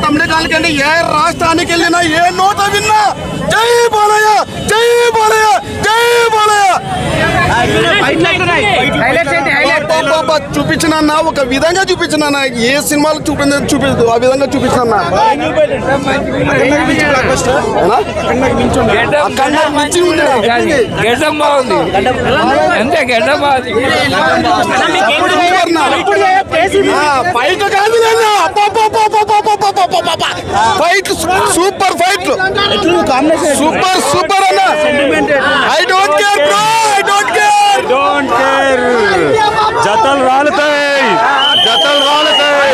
అమెరికానికి వెళ్ళి ఏ రాష్ట్రానికి వెళ్ళినా ఏ నోట విన్నా జై బాలయ్య జై బాలయ్య జై బాలయ్య అబ్బబ్బబ్బ, చూపించిన అన్న ఒక విధంగా చూపించిన అన్న ఏ సినిమాలు చూపించ చూపించదు ఆ విధంగా చూపించిన అన్న ఏనా? అక్కడ నాకు మించి ఉంది గెడ్డం బాగుంది అంతే గెడ్డం బాగుంది ఫైట్ కాదు fight super fight super super అన్న I don't care bro I don't care don't care జతలు రాలుతాయి జతలు రాలుతాయి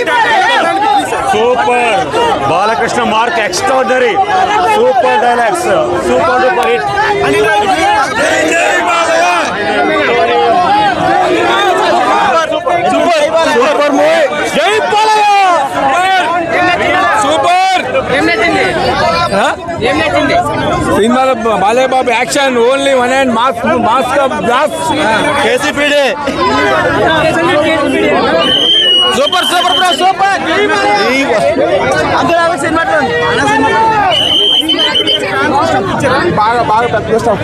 super Balakrishna mark extraordinary super dialogues super duper hit super super movie Jai Balayya super సినిమాలో Balayya Babu action only one and mask mask blast కేసీపీడే super super bro super బాగా బాగా పెద్ద staff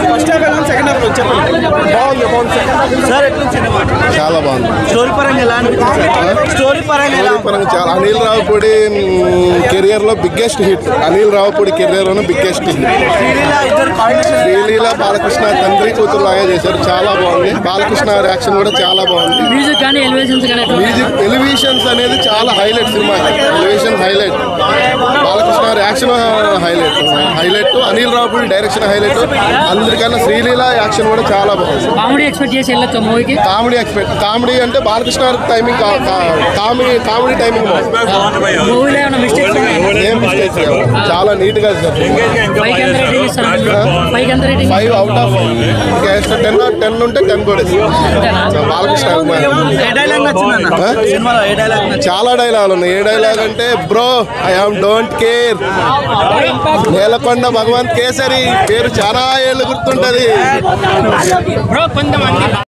బాగుంది బాగుంది సార్ ఎట్లా సినిమా చాలా బాగుంది స్టోరీ పరంగా ఎలా అనిపించింది స్టోరీ పరంగా ఎలా స్టోరీ పరంగా చాలా అనిల్ రావుపూడి కెరియర్ లో biggest hit Anil Ravipudi career లో బిగ్గెస్ట్ హిట్ శ్రీలీల ఇద్దరు కాంబినేషన్ శ్రీలీల బాలకృష్ణ తండ్రి కూతురు లాగా చేశారు చాలా బాగుంది బాలకృష్ణ రియాక్షన్ కూడా చాలా బాగుంది మ్యూజిక్ కానీ ఎలివేషన్స్ కానీ ఎట్లా మ్యూజిక్ ఎలివేషన్స్ అనేది చాలా హైలైట్ సినిమా elevation highlight Balakrishna reaction highlight highlight Anil Ravipudi direction highlight అందరికన్నా శ్రీలీల యాక్షన్ కూడా చాలా బాగుంది కామెడీ ఎక్స్పెక్ట్ చేసి వెళ్ళొచ్చు మూవీకి కామెడీ ఎక్స్పెక్ట్ కామెడీ అంటే Balakrishna timing comedy comedy timing బాగుంది మూవీలో ఏమైనా మిస్టేక్స్ ఏం మిస్టేక్స్ లేవు చాలా నీట్ గా పైకి ఎంత రేటింగ్ ఇస్తారు పైకి ఎంత rating five out of ten ten ఉంటే టెన్ కూడా ఇస్తాను. బాలకృష్ణ అభిమాని. ఏ డైలాగ్ నచ్చిందన్న ఆ? సినిమాలో ఏ డైలాగ్ నచ్చింది చాలా డైలాగులు ఉన్నాయి ఏ డైలాగ్ అంటే bro I am don't care Nelakonda Bhagavanth Kesari పేరు చాలా ఏళ్ళు గుర్తుంటది